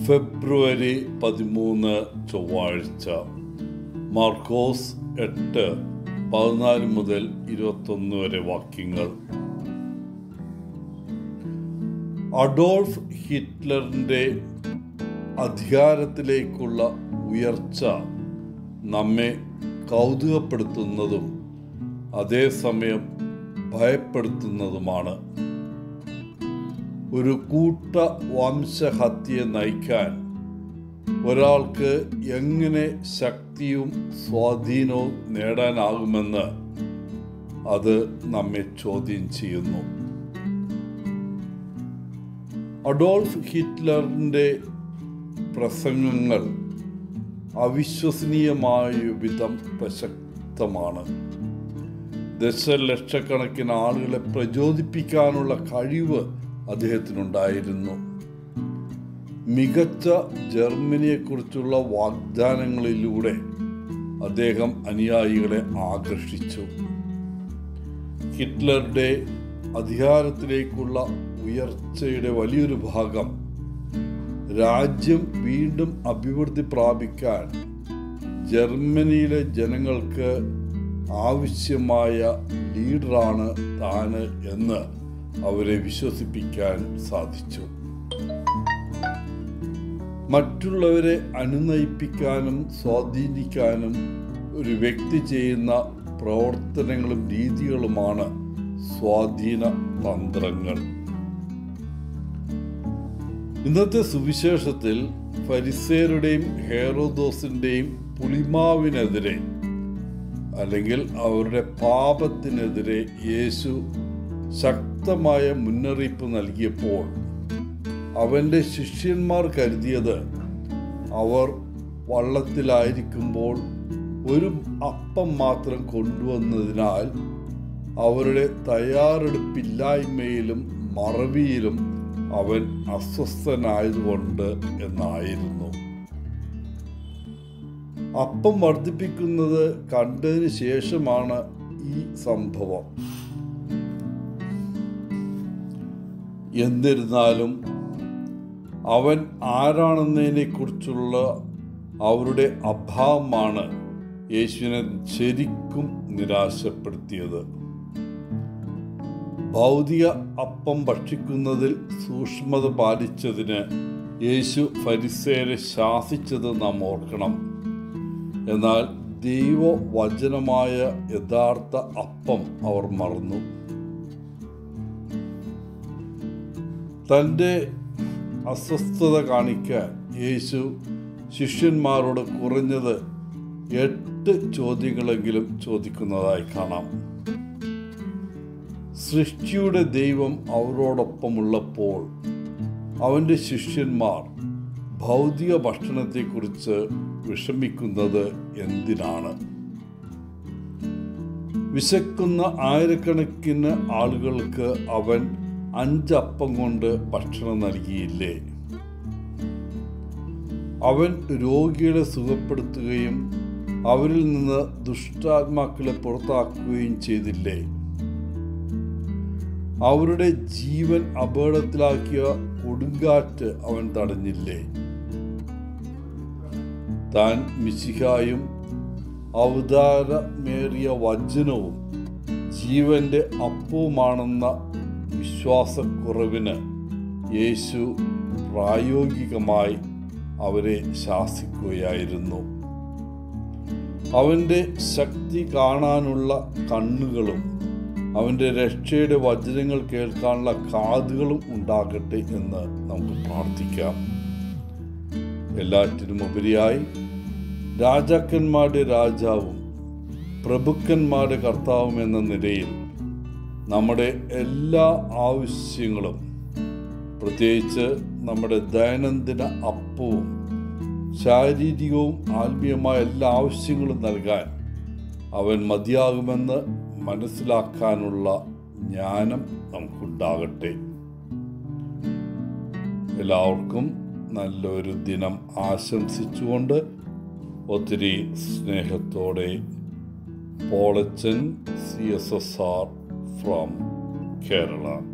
ഫെബ്രുവരി പതിമൂന്ന് ചൊവ്വാഴ്ച മാർക്കോസ് എട്ട് പതിനാല് മുതൽ ഇരുപത്തൊന്ന് വരെ വാക്യങ്ങൾ അഡോൾഫ് ഹിറ്റ്ലറിൻ്റെ അധികാരത്തിലേക്കുള്ള ഉയർച്ച നമ്മെ കൗതുകപ്പെടുത്തുന്നതും അതേസമയം ഭയപ്പെടുത്തുന്നതുമാണ് ഒരു കൂട്ട വംശഹത്യയെ നയിക്കാൻ ഒരാൾക്ക് എങ്ങനെ ശക്തിയും സ്വാധീനവും നേടാനാകുമെന്ന് അത് നമ്മെ ചോദ്യം ചെയ്യുന്നു അഡോൾഫ് ഹിറ്റ്ലറിൻ്റെ പ്രസംഗങ്ങൾ അവിശ്വസനീയമായ വിധം പ്രസക്തമാണ് ദശലക്ഷക്കണക്കിന് ആളുകളെ പ്രചോദിപ്പിക്കാനുള്ള കഴിവ് അദ്ദേഹത്തിനുണ്ടായിരുന്നു മികച്ച ജർമ്മനിയെക്കുറിച്ചുള്ള വാഗ്ദാനങ്ങളിലൂടെ അദ്ദേഹം അനുയായികളെ ആകർഷിച്ചു ഹിറ്റ്ലറുടെ അധികാരത്തിലേക്കുള്ള ഉയർച്ചയുടെ വലിയൊരു ഭാഗം രാജ്യം വീണ്ടും അഭിവൃദ്ധി പ്രാപിക്കാൻ ജർമ്മനിയിലെ ജനങ്ങൾക്ക് ആവശ്യമായ ലീഡറാണ് താന് എന്ന് അവരെ വിശ്വസിപ്പിക്കാൻ സാധിച്ചു മറ്റുള്ളവരെ അനുനയിപ്പിക്കാനും സ്വാധീനിക്കാനും ഒരു വ്യക്തി ചെയ്യുന്ന പ്രവർത്തനങ്ങളും രീതികളുമാണ് സ്വാധീന തന്ത്രങ്ങൾ ഇന്നത്തെ സുവിശേഷത്തിൽ ഫരിസേരുടെയും ഹേറോദോസിൻ്റെയും പുളിമാവിനെതിരെ അല്ലെങ്കിൽ അവരുടെ പാപത്തിനെതിരെ യേശു ശക്തമായ മുന്നറിയിപ്പ് നൽകിയപ്പോൾ അവൻ്റെ ശിഷ്യന്മാർ കരുതിയത് അവർ വള്ളത്തിലായിരിക്കുമ്പോൾ ഒരു അപ്പം മാത്രം കൊണ്ടുവന്നതിനാൽ അവരുടെ തയ്യാറെടുപ്പില്ലായ്മയിലും മറവിയിലും അവൻ അസ്വസ്ഥനായതുകൊണ്ട് എന്നായിരുന്നു അപ്പം വർദ്ധിപ്പിക്കുന്നത് കണ്ടതിന് ശേഷമാണ് ഈ സംഭവം എന്നിരുന്നാലും അവൻ ആരാണെന്നതിനെ കുറിച്ചുള്ള അവരുടെ അഭാവമാണ് യേശുവിനെ ശരിക്കും നിരാശപ്പെടുത്തിയത് ഭൗതിക അപ്പം ഭക്ഷിക്കുന്നതിൽ സൂക്ഷ്മത പാലിച്ചതിന് യേശു ഫരിസേരെ ശാസിച്ചത് നാം ഓർക്കണം എന്നാൽ ദൈവവചനമായ യഥാർത്ഥ അപ്പം അവർ മറന്നു തൻ്റെ അസ്വസ്ഥത കാണിക്കാൻ യേശു ശിഷ്യന്മാരോട് കുറഞ്ഞത് എട്ട് ചോദ്യങ്ങളെങ്കിലും ചോദിക്കുന്നതായി കാണാം സൃഷ്ടിയുടെ ദൈവം അവരോടൊപ്പമുള്ളപ്പോൾ അവൻ്റെ ശിഷ്യന്മാർ ഭൗതിക ഭക്ഷണത്തെക്കുറിച്ച് വിഷമിക്കുന്നത് എന്തിനാണ് വിശക്കുന്ന ആയിരക്കണക്കിന് ആളുകൾക്ക് അവൻ അഞ്ചപ്പം കൊണ്ട് ഭക്ഷണം നൽകിയില്ലേ അവൻ രോഗികളെ സുഖപ്പെടുത്തുകയും അവരിൽ നിന്ന് ദുഷ്ടാത്മാക്കളെ പുറത്താക്കുകയും ചെയ്തില്ലേ അവരുടെ ജീവൻ അപകടത്തിലാക്കിയ കൊടുങ്കാറ്റ് അവൻ തടഞ്ഞില്ലേ താൻ മിശിഹായും അവതാരമേറിയ വചനവും ജീവന്റെ അപ്പവുമാണെന്ന വിശ്വാസക്കുറവിന് യേശു പ്രായോഗികമായി അവരെ ശാസിക്കുകയായിരുന്നു അവൻ്റെ ശക്തി കാണാനുള്ള കണ്ണുകളും അവൻ്റെ രക്ഷയുടെ വചനങ്ങൾ കേൾക്കാനുള്ള കാതുകളും ഉണ്ടാകട്ടെ എന്ന് നമുക്ക് പ്രാർത്ഥിക്കാം എല്ലാറ്റിനുമുപരിയായി രാജാക്കന്മാരുടെ രാജാവും പ്രഭുക്കന്മാരുടെ കർത്താവും എന്ന നിലയിൽ നമ്മുടെ എല്ലാ ആവശ്യങ്ങളും പ്രത്യേകിച്ച് നമ്മുടെ ദൈനംദിന അപ്പവും ശാരീരികവും ആത്മീയമായ എല്ലാ ആവശ്യങ്ങളും നൽകാൻ അവൻ മതിയാകുമെന്ന് മനസ്സിലാക്കാനുള്ള ജ്ഞാനം നമുക്കുണ്ടാകട്ടെ എല്ലാവർക്കും നല്ലൊരു ദിനം ആശംസിച്ചുകൊണ്ട് ഒത്തിരി സ്നേഹത്തോടെ Polachan C S S R from Kerala